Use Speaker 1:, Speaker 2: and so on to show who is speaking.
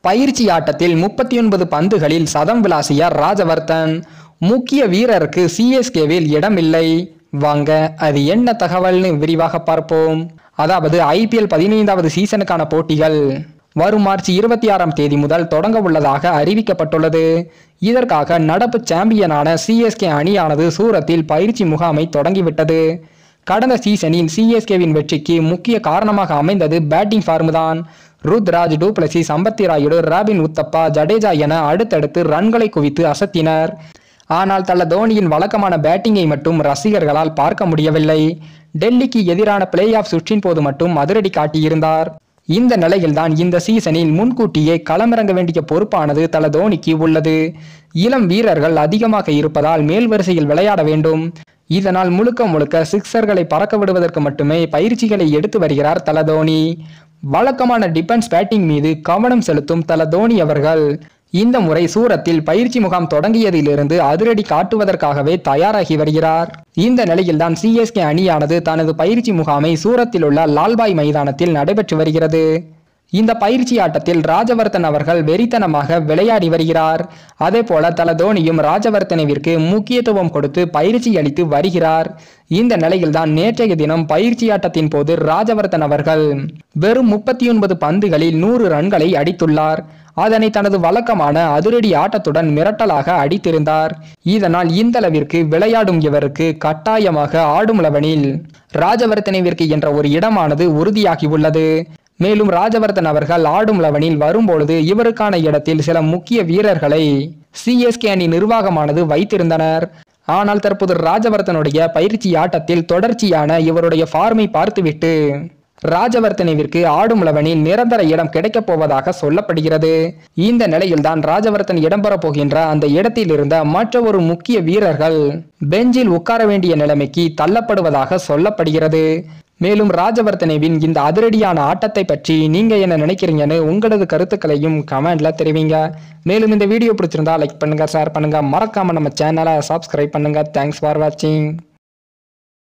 Speaker 1: பயிற்சி ஆட்டத்தில் முப்பத்தி ஒன்பது பந்துகளில் சதம் விளாசிய ராஜவர்தன் முக்கிய வீரருக்கு சிஎஸ்கேவில் இடமில்லை வாங்க அது என்ன தகவல்னு விரிவாக பார்ப்போம் அதாவது ஐபிஎல் பதினைந்தாவது சீசனுக்கான போட்டிகள் வரும் மார்ச் இருபத்தி ஆறாம் தேதி முதல் தொடங்க உள்ளதாக அறிவிக்கப்பட்டுள்ளது இதற்காக நடப்பு சாம்பியனான சிஎஸ்கே அணியானது சூரத்தில் பயிற்சி முகாமை தொடங்கிவிட்டது கடந்த சீசனில் சிஎஸ்கேவின் வெற்றிக்கு முக்கிய காரணமாக அமைந்தது பேட்டிங் ஃபார்ம் தான் ருத்ராஜ் டூப்ளசி சம்பத்தி ராயுடு ராபின் உத்தப்பா ஜடேஜா என அடுத்தடுத்து ரன்களை குவித்து அசத்தினர் ஆனால் தல தோனியின் வழக்கமான பேட்டிங்கை மட்டும் ரசிகர்களால் பார்க்க முடியவில்லை டெல்லிக்கு எதிரான பிளே ஆஃப் சுற்றின் போது மட்டும் அதிரடி காட்டியிருந்தார் இந்த நிலையில்தான் இந்த சீசனில் முன்கூட்டியே களமிறங்க வேண்டிய பொறுப்பானது தல தோனிக்கு உள்ளது இளம் வீரர்கள் அதிகமாக இருப்பதால் மேல் வரிசையில் விளையாட வேண்டும் இதனால் முழுக்க முழுக்க சிக்சர்களை பறக்க விடுவதற்கு மட்டுமே பயிற்சிகளை எடுத்து வருகிறார் தல தோனி வழக்கமான டிஃபென்ஸ் பேட்டிங் மீது கவனம் செலுத்தும் தல தோனி அவர்கள் இந்த முறை சூரத்தில் பயிற்சி முகாம் தொடங்கியதிலிருந்து அதிரடி காட்டுவதற்காகவே தயாராகி வருகிறார் இந்த நிலையில்தான் சிஎஸ்கே அணியானது தனது பயிற்சி முகாமை சூரத்தில் உள்ள லால்பாய் மைதானத்தில் நடைபெற்று வருகிறது இந்த பயிற்சி ஆட்டத்தில் ராஜவர்தன் அவர்கள் வெறித்தனமாக விளையாடி வருகிறார் அதே போல தல தோனியும் ராஜவர்தனவிற்கு முக்கியத்துவம் கொடுத்து பயிற்சி அளித்து வருகிறார் இந்த நிலையில்தான் நேற்றைய தினம் பயிற்சி ஆட்டத்தின் போது ராஜவர்தன் அவர்கள் வெறும் முப்பத்தி ஒன்பது பந்துகளில் நூறு ரன்களை அடித்துள்ளார் அதனை தனது வழக்கமான அதிரடி ஆட்டத்துடன் மிரட்டலாக அடித்திருந்தார் இதனால் இந்த அளவிற்கு விளையாடும் இவருக்கு கட்டாயமாக ஆடும் லெவனில் ராஜவர்தனவிற்கு என்ற ஒரு இடமானது உறுதியாகியுள்ளது மேலும் ராஜவர்தன் அவர்கள் ஆடும் லெவனில் வரும்பொழுது இவருக்கான இடத்தில் சில முக்கிய வீரர்களை சிஎஸ்கே அணி நிர்வாகமானது வைத்திருந்தனர் ஆனால் தற்போது ராஜவர்தனுடைய பயிற்சி ஆட்டத்தில் தொடர்ச்சியான இவருடைய ஃபார்மை பார்த்துவிட்டு ராஜவர்தனவிற்கு ஆடும் லெவனில் நிரந்தர இடம் கிடைக்கப் போவதாக சொல்லப்படுகிறது இந்த நிலையில்தான் ராஜவர்தன் இடம்பெறப் போகின்ற அந்த இடத்தில் இருந்த மற்ற ஒரு முக்கிய வீரர்கள் பெஞ்சில் உட்கார வேண்டிய நிலைமைக்கு தள்ளப்படுவதாக சொல்லப்படுகிறது மேலும் ராஜவர்தனவின் இந்த அதிரடியான ஆட்டத்தை பற்றி நீங்க என்ன நினைக்கிறீங்கன்னு உங்களது கருத்துக்களையும் கமெண்ட்ல தெரிவிங்க மேலும் இந்த வீடியோ பிடிச்சிருந்தா லைக் பண்ணுங்க ஷேர் பண்ணுங்க மறக்காம நம்ம சேனலை சப்ஸ்கிரைப் பண்ணுங்க தேங்க்ஸ் ஃபார் வாட்சிங்